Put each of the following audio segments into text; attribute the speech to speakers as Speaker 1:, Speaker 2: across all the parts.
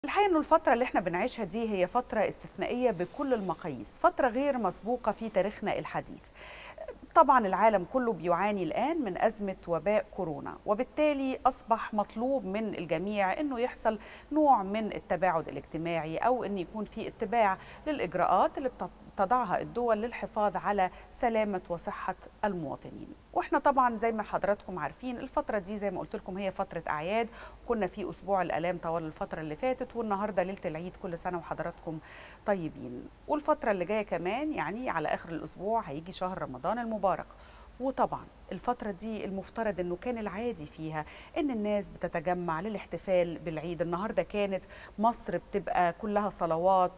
Speaker 1: الحقيقة انه الفترة اللي احنا بنعيشها دي هي فترة استثنائية بكل المقاييس، فترة غير مسبوقة في تاريخنا الحديث. طبعا العالم كله بيعاني الآن من أزمة وباء كورونا وبالتالي أصبح مطلوب من الجميع أنه يحصل نوع من التباعد الاجتماعي أو أن يكون في اتباع للإجراءات اللي تضعها الدول للحفاظ على سلامة وصحة المواطنين واحنا طبعا زي ما حضراتكم عارفين الفترة دي زي ما قلت لكم هي فترة أعياد كنا في أسبوع الآلام طوال الفترة اللي فاتت والنهاردة ليلة العيد كل سنة وحضراتكم طيبين والفترة اللي جاية كمان يعني على آخر الأسبوع هيجي شهر رمضان المبارك وطبعا الفترة دي المفترض انه كان العادي فيها ان الناس بتتجمع للاحتفال بالعيد النهاردة كانت مصر بتبقى كلها صلوات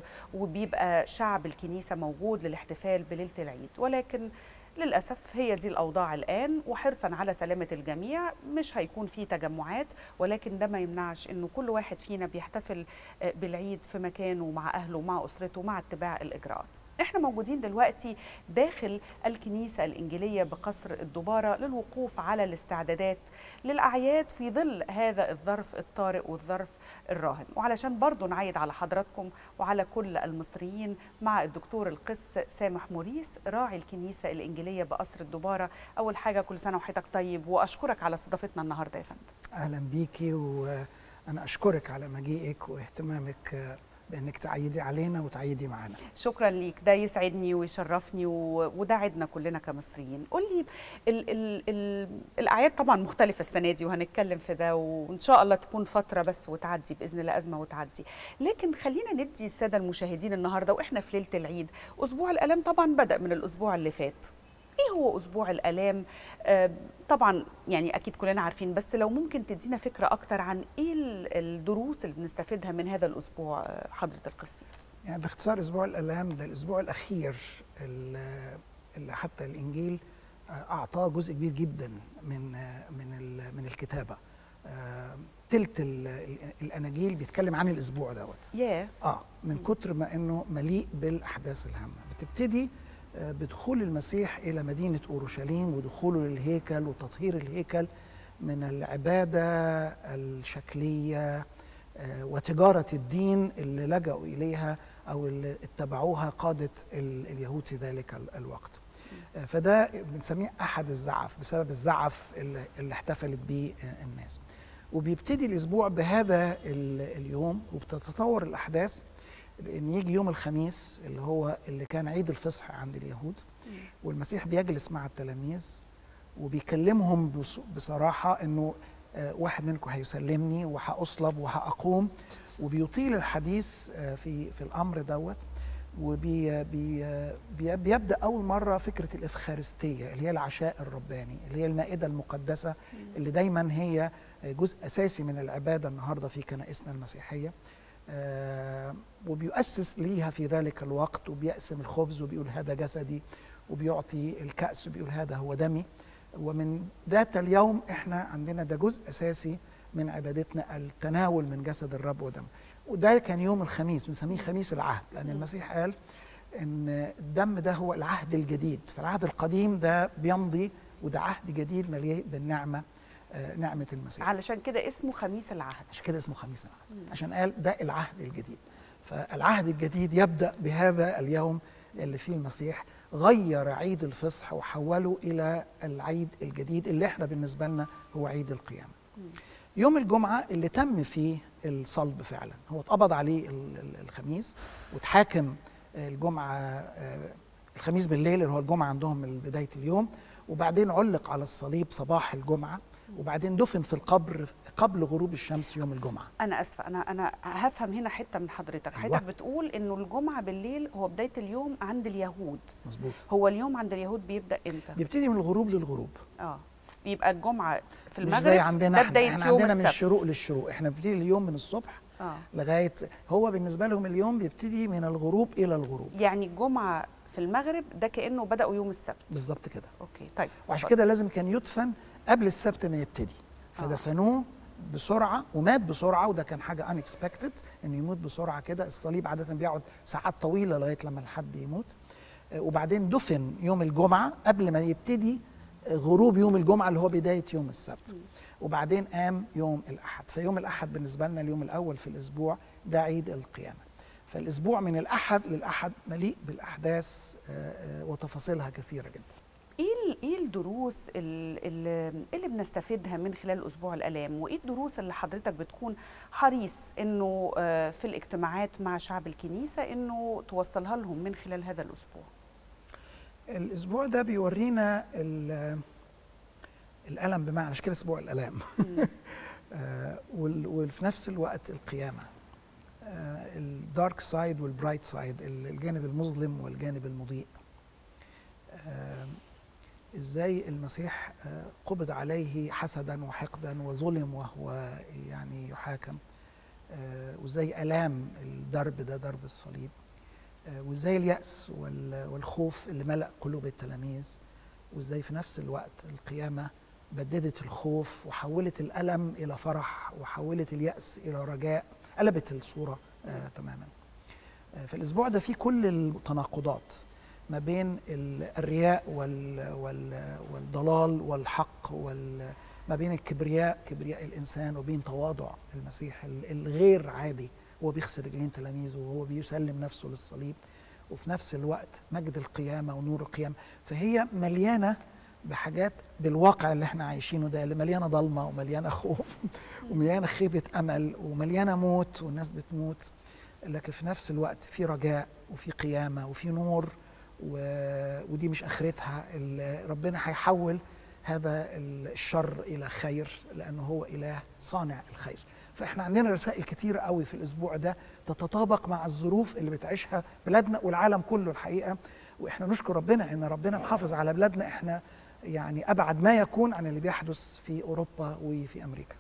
Speaker 1: وبيبقى شعب الكنيسة موجود للاحتفال بليلة العيد ولكن للأسف هي دي الأوضاع الآن وحرصا على سلامة الجميع مش هيكون في تجمعات ولكن ده ما يمنعش أنه كل واحد فينا بيحتفل بالعيد في مكانه مع أهله مع أسرته مع اتباع الإجراءات احنا موجودين دلوقتي داخل الكنيسة الإنجيلية بقصر الدبارة للوقوف على الاستعدادات للأعياد في ظل هذا الظرف الطارئ والظرف الراهن وعلشان برضو نعيد على حضراتكم وعلى كل المصريين مع الدكتور القس سامح موريس راعي الكنيسة الإنجيلية بقصر الدبارة أول حاجة كل سنة وحضرتك طيب وأشكرك على استضافتنا النهاردة يا فندم
Speaker 2: أهلا بيكي وأنا أشكرك على مجيئك واهتمامك بانك تعيدي علينا وتعيدي معانا
Speaker 1: شكرا ليك ده يسعدني ويشرفني و... وده عدنا كلنا كمصريين قول لي ال... ال... ال... الاعياد طبعا مختلفه السنه دي وهنتكلم في ده وان شاء الله تكون فتره بس وتعدي باذن الله ازمه وتعدي لكن خلينا ندي الساده المشاهدين النهارده واحنا في ليله العيد اسبوع الالام طبعا بدا من الاسبوع اللي فات ايه هو اسبوع الالام آه طبعا يعني اكيد كلنا عارفين بس لو ممكن تدينا فكره اكتر عن ايه الدروس اللي بنستفيدها من هذا الاسبوع حضره القسيس
Speaker 2: يعني باختصار اسبوع الالام ده الاسبوع الاخير اللي حتى الانجيل اعطاه جزء كبير جدا من من من الكتابه تلت الاناجيل بيتكلم عن الاسبوع دوت
Speaker 1: ياه
Speaker 2: yeah. اه من كتر ما انه مليء بالاحداث الهامه بتبتدي بدخول المسيح الى مدينه اورشليم ودخوله للهيكل وتطهير الهيكل من العباده الشكليه وتجاره الدين اللي لجأوا اليها او اللي اتبعوها قاده اليهود في ذلك الوقت. فده بنسميه احد الزعف بسبب الزعف اللي, اللي احتفلت به الناس. وبيبتدي الاسبوع بهذا اليوم وبتتطور الاحداث ان يجي يوم الخميس اللي هو اللي كان عيد الفصح عند اليهود والمسيح بيجلس مع التلاميذ وبيكلمهم بصراحه انه واحد منكم هيسلمني وهاصلب وهاقوم وبيطيل الحديث في في الامر دوت وبيبدا اول مره فكره الافخارستيه اللي هي العشاء الرباني اللي هي المائده المقدسه اللي دايما هي جزء اساسي من العباده النهارده في كنائسنا المسيحيه آه وبيؤسس ليها في ذلك الوقت وبيقسم الخبز وبيقول هذا جسدي وبيعطي الكأس وبيقول هذا هو دمي ومن ذات اليوم احنا عندنا ده جزء اساسي من عبادتنا التناول من جسد الرب ودم وده كان يوم الخميس بنسميه خميس العهد لان المسيح قال ان الدم ده هو العهد الجديد فالعهد القديم ده بيمضي وده عهد جديد مليء بالنعمه نعمة المسيح
Speaker 1: علشان كده اسمه خميس العهد
Speaker 2: عشان كده اسمه خميس العهد مم. عشان قال ده العهد الجديد فالعهد الجديد يبدأ بهذا اليوم اللي فيه المسيح غير عيد الفصح وحوله إلى العيد الجديد اللي احنا بالنسبة لنا هو عيد القيامة مم. يوم الجمعة اللي تم فيه الصلب فعلا هو اتقبض عليه الخميس واتحاكم الجمعة الخميس بالليل اللي هو الجمعة عندهم من بداية اليوم وبعدين علق على الصليب صباح الجمعة وبعدين دفن في القبر قبل غروب الشمس يوم الجمعه
Speaker 1: انا اسفه انا انا هفهم هنا حته من حضرتك حضرتك أيوة. بتقول انه الجمعه بالليل هو بدايه اليوم عند اليهود
Speaker 2: مظبوط
Speaker 1: هو اليوم عند اليهود بيبدا امتى
Speaker 2: بيبتدي من الغروب للغروب
Speaker 1: اه بيبقى الجمعه في المغرب
Speaker 2: مش زي عندنا
Speaker 1: ده بدايه
Speaker 2: احنا
Speaker 1: يوم
Speaker 2: عندنا من
Speaker 1: السبت.
Speaker 2: الشروق للشروق احنا بنبتدي اليوم من الصبح
Speaker 1: آه.
Speaker 2: لغايه هو بالنسبه لهم اليوم بيبتدي من الغروب الى الغروب
Speaker 1: يعني الجمعه في المغرب ده كانه بداوا يوم السبت
Speaker 2: بالظبط كده
Speaker 1: اوكي طيب
Speaker 2: وعشان كده لازم كان يدفن قبل السبت ما يبتدي فدفنوه بسرعه ومات بسرعه وده كان حاجه انكسبكتد انه يموت بسرعه كده الصليب عاده بيقعد ساعات طويله لغايه لما الحد يموت وبعدين دفن يوم الجمعه قبل ما يبتدي غروب يوم الجمعه اللي هو بدايه يوم السبت وبعدين قام يوم الاحد فيوم الاحد بالنسبه لنا اليوم الاول في الاسبوع ده عيد القيامه فالاسبوع من الاحد للاحد مليء بالاحداث آه، آه، وتفاصيلها كثيره جدا
Speaker 1: ايه ال- ايه الدروس ال- ال- اللي بنستفيدها من خلال اسبوع الالام وايه الدروس اللي حضرتك بتكون حريص انه آه، في الاجتماعات مع شعب الكنيسه انه توصلها لهم من خلال هذا الاسبوع
Speaker 2: الاسبوع ده بيورينا ال- الالم بمعنى عشان كده اسبوع الالام آه، وال- وفي نفس الوقت القيامه الدارك سايد والبرايت سايد الجانب المظلم والجانب المضيء آه، ازاي المسيح آه، قبض عليه حسدا وحقدا وظلم وهو يعني يحاكم آه، وازاي الام الضرب ده ضرب الصليب آه، وازاي اليأس وال- والخوف اللي ملأ قلوب التلاميذ وازاي في نفس الوقت القيامة بددت الخوف وحولت الألم إلى فرح وحولت اليأس إلى رجاء قلبت الصورة آه تماما آه في الأسبوع ده فيه كل التناقضات ما بين ال- الرياء وال وال والضلال والحق وال ما بين الكبرياء كبرياء الإنسان وبين تواضع المسيح ال- الغير عادي هو بيغسل رجلين تلاميذه وهو بيسلم نفسه للصليب وفي نفس الوقت مجد القيامة ونور القيامة فهي مليانة بحاجات بالواقع اللي احنا عايشينه ده اللي مليانة ضلمة ومليانة خوف ومليانة خيبة أمل ومليانة موت والناس بتموت لكن في نفس الوقت في رجاء وفي قيامة وفي نور و... ودي مش آخرتها ال- ربنا هيحول هذا الشر إلى خير لأنه هو إله صانع الخير فاحنا عندنا رسائل كتيرة قوي في الأسبوع ده تتطابق مع الظروف اللي بتعيشها بلادنا والعالم كله الحقيقة واحنا نشكر ربنا ان ربنا محافظ على بلادنا احنا يعني ابعد ما يكون عن اللي بيحدث في اوروبا وفي امريكا